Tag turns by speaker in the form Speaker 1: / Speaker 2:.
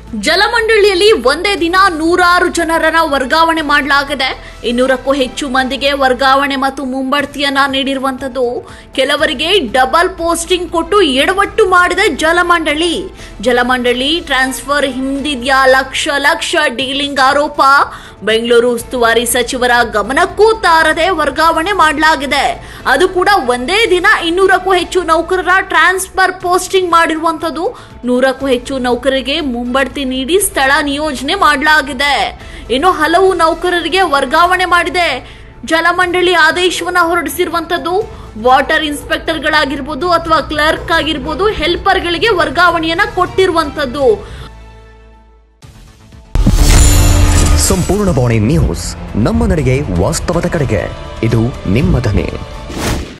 Speaker 1: ಜಲಮಂಡಳಿಯಲ್ಲಿ ಒಂದೇ ದಿನ ನೂರಾರು ಜನರನ್ನ ವರ್ಗಾವಣೆ ಮಾಡಲಾಗಿದೆ ಇನ್ನೂರಕ್ಕೂ ಹೆಚ್ಚು ಮಂದಿಗೆ ವರ್ಗಾವಣೆ ಮತ್ತು ಮುಂಬಡ್ತಿಯನ್ನ ನೀಡಿರುವಂತದ್ದು ಕೆಲವರಿಗೆ ಡಬಲ್ ಪೋಸ್ಟಿಂಗ್ ಕೊಟ್ಟು ಎಡವಟ್ಟು ಮಾಡಿದ ಜಲಮಂಡಳಿ ಜಲಮಂಡಳಿ ಟ್ರಾನ್ಸ್ಫರ್ ಹಿಂದಿದ್ಯಾ ಲಕ್ಷ ಲಕ್ಷ ಡೀಲಿಂಗ್ ಆರೋಪ ಬೆಂಗಳೂರು ಉಸ್ತುವಾರಿ ಸಚಿವರ ಗಮನಕ್ಕೂ ತಾರದೆ ವರ್ಗಾವಣೆ ಮಾಡಲಾಗಿದೆ ಅದು ಕೂಡ ಒಂದೇ ದಿನ ಇನ್ನೂರಕ್ಕೂ ಹೆಚ್ಚು ನೌಕರರ ಟ್ರಾನ್ಸ್ಫರ್ ಪೋಸ್ಟಿಂಗ್ ಮಾಡಿರುವಂತದ್ದು ನೂರಕ್ಕೂ ಹೆಚ್ಚು ನೌಕರರಿಗೆ ಮುಂಬಡ್ತಿ ನೀಡಿ ಸ್ಥಳ ನಿಯೋಜನೆ ಮಾಡಲಾಗಿದೆ ಇನ್ನು ಹಲವು ನೌಕರರಿಗೆ ವರ್ಗಾವಣೆ ಮಾಡಿದೆ ಜಲಮಂಡಳಿ ಆದೇಶವನ್ನ ಹೊರಡಿಸಿರುವಂತದ್ದು ವಾಟರ್ ಇನ್ಸ್ಪೆಕ್ಟರ್ಗಳಾಗಿರ್ಬೋದು ಅಥವಾ ಕ್ಲರ್ಕ್ ಆಗಿರ್ಬೋದು ಹೆಲ್ಪರ್ಗಳಿಗೆ ವರ್ಗಾವಣೆಯನ್ನ ಕೊಟ್ಟಿರುವಂತದ್ದು
Speaker 2: ಸಂಪೂರ್ಣ ಬಾಣಿ ನ್ಯೂಸ್ ನಮ್ಮ ನಡೆಗೆ ವಾಸ್ತವದ ಕಡೆಗೆ ಇದು ನಿಮ್ಮ ಧ್ವನಿ